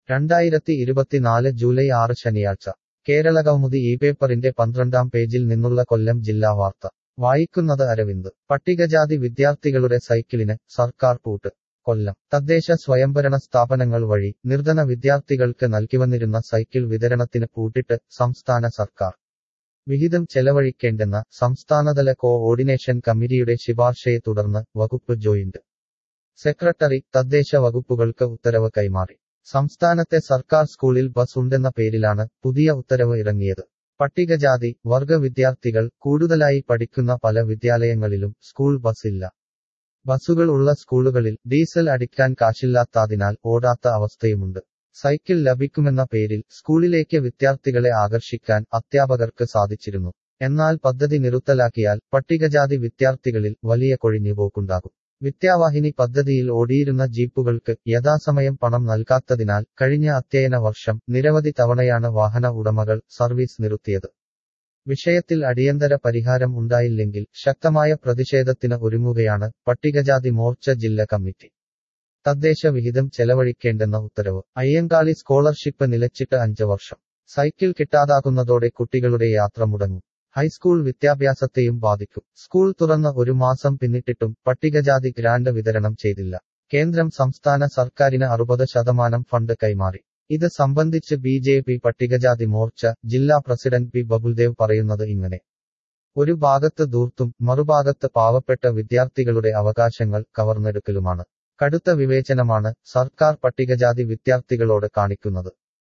രണ്ടായിരത്തി ഇരുപത്തിനാല് ജൂലൈ ആറ് ശനിയാഴ്ച കേരളകൗമുദി ഈ പേപ്പറിന്റെ പന്ത്രണ്ടാം പേജിൽ നിന്നുള്ള കൊല്ലം ജില്ലാ വാർത്ത വായിക്കുന്നത് അരവിന്ദ് പട്ടികജാതി വിദ്യാർത്ഥികളുടെ സൈക്കിളിന് സർക്കാർ പൂട്ട് കൊല്ലം തദ്ദേശ സ്വയംഭരണ സ്ഥാപനങ്ങൾ വഴി നിർധന വിദ്യാർത്ഥികൾക്ക് നൽകിവന്നിരുന്ന സൈക്കിൾ വിതരണത്തിന് പൂട്ടിട്ട് സംസ്ഥാന സർക്കാർ വിഹിതം ചെലവഴിക്കേണ്ടെന്ന സംസ്ഥാനതല കോ ഓർഡിനേഷൻ കമ്മിറ്റിയുടെ ശിപാർശയെ തുടർന്ന് വകുപ്പ് ജോയിന്റ് സെക്രട്ടറി തദ്ദേശ വകുപ്പുകൾക്ക് ഉത്തരവ് കൈമാറി സംസ്ഥാനത്തെ സർക്കാർ സ്കൂളിൽ ബസ് ഉണ്ടെന്ന പേരിലാണ് പുതിയ ഉത്തരവ് ഇറങ്ങിയത് പട്ടികജാതി വർഗ വിദ്യാർത്ഥികൾ കൂടുതലായി പഠിക്കുന്ന പല വിദ്യാലയങ്ങളിലും സ്കൂൾ ബസ് ഇല്ല ബസ്സുകൾ ഉള്ള സ്കൂളുകളിൽ ഡീസൽ അടിക്കാൻ കാശില്ലാത്തതിനാൽ ഓടാത്ത അവസ്ഥയുമുണ്ട് സൈക്കിൾ ലഭിക്കുമെന്ന പേരിൽ സ്കൂളിലേക്ക് വിദ്യാർത്ഥികളെ ആകർഷിക്കാൻ അധ്യാപകർക്ക് സാധിച്ചിരുന്നു എന്നാൽ പദ്ധതി നിറുത്തലാക്കിയാൽ പട്ടികജാതി വിദ്യാർത്ഥികളിൽ വലിയ കൊഴിഞ്ഞുപോക്കുണ്ടാകും വിദ്യാവാഹിനി പദ്ധതിയിൽ ഓടിയിരുന്ന ജീപ്പുകൾക്ക് യഥാസമയം പണം നൽകാത്തതിനാൽ കഴിഞ്ഞ അധ്യയന വർഷം നിരവധി തവണയാണ് വാഹന ഉടമകൾ സർവീസ് നിർത്തിയത് വിഷയത്തിൽ അടിയന്തര പരിഹാരം ഉണ്ടായില്ലെങ്കിൽ ശക്തമായ പ്രതിഷേധത്തിന് ഒരുങ്ങുകയാണ് പട്ടികജാതി മോർച്ച ജില്ലാ കമ്മിറ്റി തദ്ദേശ വിഹിതം ചെലവഴിക്കേണ്ടെന്ന ഉത്തരവ് അയ്യങ്കാളി സ്കോളർഷിപ്പ് നിലച്ചിട്ട് അഞ്ച് വർഷം സൈക്കിൾ കിട്ടാതാകുന്നതോടെ കുട്ടികളുടെ യാത്ര മുടങ്ങും ഹൈസ്കൂൾ വിദ്യാഭ്യാസത്തെയും ബാധിക്കും സ്കൂൾ തുറന്ന് ഒരു മാസം പിന്നിട്ടിട്ടും പട്ടികജാതി ഗ്രാന്റ് വിതരണം ചെയ്തില്ല കേന്ദ്രം സംസ്ഥാന സർക്കാരിന് അറുപത് ശതമാനം ഫണ്ട് കൈമാറി ഇത് സംബന്ധിച്ച് ബി ജെ പി പട്ടികജാതി മോർച്ച ജില്ലാ പ്രസിഡന്റ് പി ബബുൽദേവ് പറയുന്നത് ഇങ്ങനെ ഒരു ഭാഗത്ത് ദൂർത്തും മറുഭാഗത്ത് പാവപ്പെട്ട വിദ്യാർത്ഥികളുടെ അവകാശങ്ങൾ കവർന്നെടുക്കലുമാണ് കടുത്ത വിവേചനമാണ് സർക്കാർ പട്ടികജാതി വിദ്യാർത്ഥികളോട് കാണിക്കുന്നത്